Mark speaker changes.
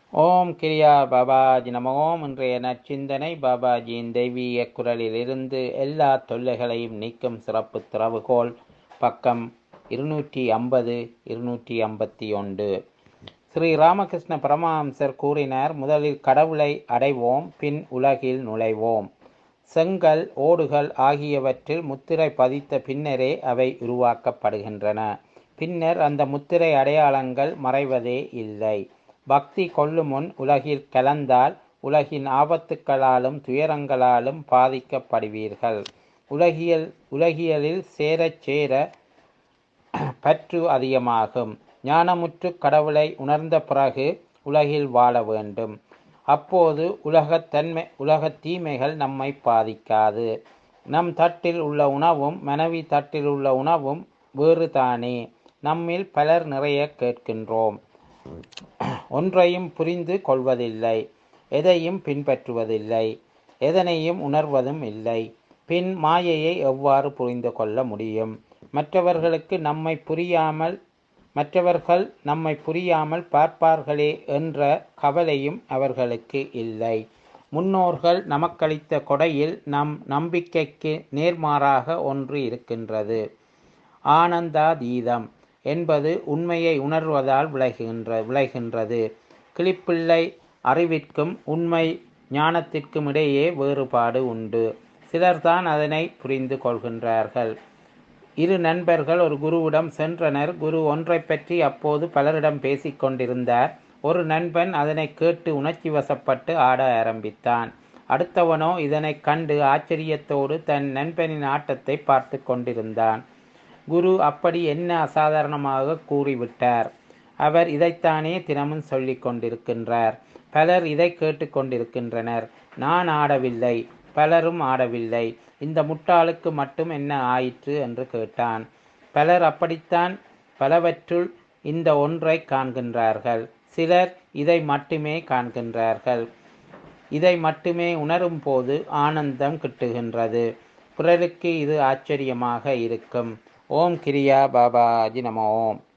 Speaker 1: ஓம் கிரியா பாபாஜி நம ஓம் இன்றைய நற்சிந்தனை பாபாஜியின் தெய்வீக குரலிலிருந்து எல்லா தொல்லைகளையும் நீக்கும் சிறப்பு திறவுகோல் பக்கம் இருநூற்றி ஐம்பது இருநூற்றி ஐம்பத்தி ஒன்று ஸ்ரீ ராமகிருஷ்ண பரமஹம்சர் கூறினார் முதலில் கடவுளை அடைவோம் பின் உலகில் நுழைவோம் செங்கல் ஓடுகள் ஆகியவற்றில் முத்திரை பதித்த பின்னரே அவை உருவாக்கப்படுகின்றன பின்னர் அந்த முத்திரை அடையாளங்கள் மறைவதே இல்லை பக்தி கொள்ளுமுன் உலகில் கலந்தால் உலகின் ஆபத்துக்களாலும் துயரங்களாலும் பாதிக்கப்படுவீர்கள் உலகியல் உலகியலில் சேரச் சேர பற்று அதிகமாகும் ஞானமுற்று கடவுளை உணர்ந்த பிறகு உலகில் வாழ வேண்டும் அப்போது உலகத்தன்மை உலகத் தீமைகள் நம்மை பாதிக்காது நம் தட்டில் உள்ள உணவும் மனைவி தட்டில் உள்ள உணவும் வேறுதானே நம்மில் பலர் நிறைய கேட்கின்றோம் ஒன்றையும் புரிந்து கொள்வதில்லை எதையும் பின்பற்றுவதில்லை எதனையும் உணர்வதும் இல்லை பின் மாயையை எவ்வாறு புரிந்து கொள்ள முடியும் மற்றவர்களுக்கு நம்மை புரியாமல் மற்றவர்கள் நம்மை புரியாமல் பார்ப்பார்களே என்ற கவலையும் அவர்களுக்கு இல்லை முன்னோர்கள் நமக்களித்த கொடையில் நம் நம்பிக்கைக்கு நேர்மாறாக ஒன்று இருக்கின்றது ஆனந்தாதீதம் என்பது உண்மையை உணர்வதால் விளைகின்ற விளைகின்றது கிளிப்பிள்ளை அறிவிற்கும் உண்மை ஞானத்திற்கும் இடையே வேறுபாடு உண்டு சிலர்தான் அதனை புரிந்து கொள்கின்றார்கள் இரு நண்பர்கள் ஒரு குருவிடம் சென்றனர் குரு ஒன்றை பற்றி அப்போது பலரிடம் பேசிக்கொண்டிருந்தார் ஒரு நண்பன் அதனை கேட்டு உணர்ச்சி வசப்பட்டு ஆட ஆரம்பித்தான் அடுத்தவனோ இதனை கண்டு ஆச்சரியத்தோடு தன் நண்பனின் ஆட்டத்தை பார்த்து கொண்டிருந்தான் குரு அப்படி என்ன அசாதாரணமாக கூறிவிட்டார் அவர் இதைத்தானே தினமும் சொல்லிக் கொண்டிருக்கின்றார் பலர் இதை கேட்டுக்கொண்டிருக்கின்றனர் நான் ஆடவில்லை பலரும் ஆடவில்லை இந்த முட்டாளுக்கு மட்டும் என்ன ஆயிற்று என்று கேட்டான் பலர் அப்படித்தான் பலவற்றுள் இந்த ஒன்றை காண்கின்றார்கள் சிலர் இதை மட்டுமே காண்கின்றார்கள் இதை மட்டுமே உணரும் போது ஆனந்தம் கிட்டுகின்றது பிறருக்கு இது ஆச்சரியமாக இருக்கும் ஓம் கிரியா பாபாஜி நம ஓம்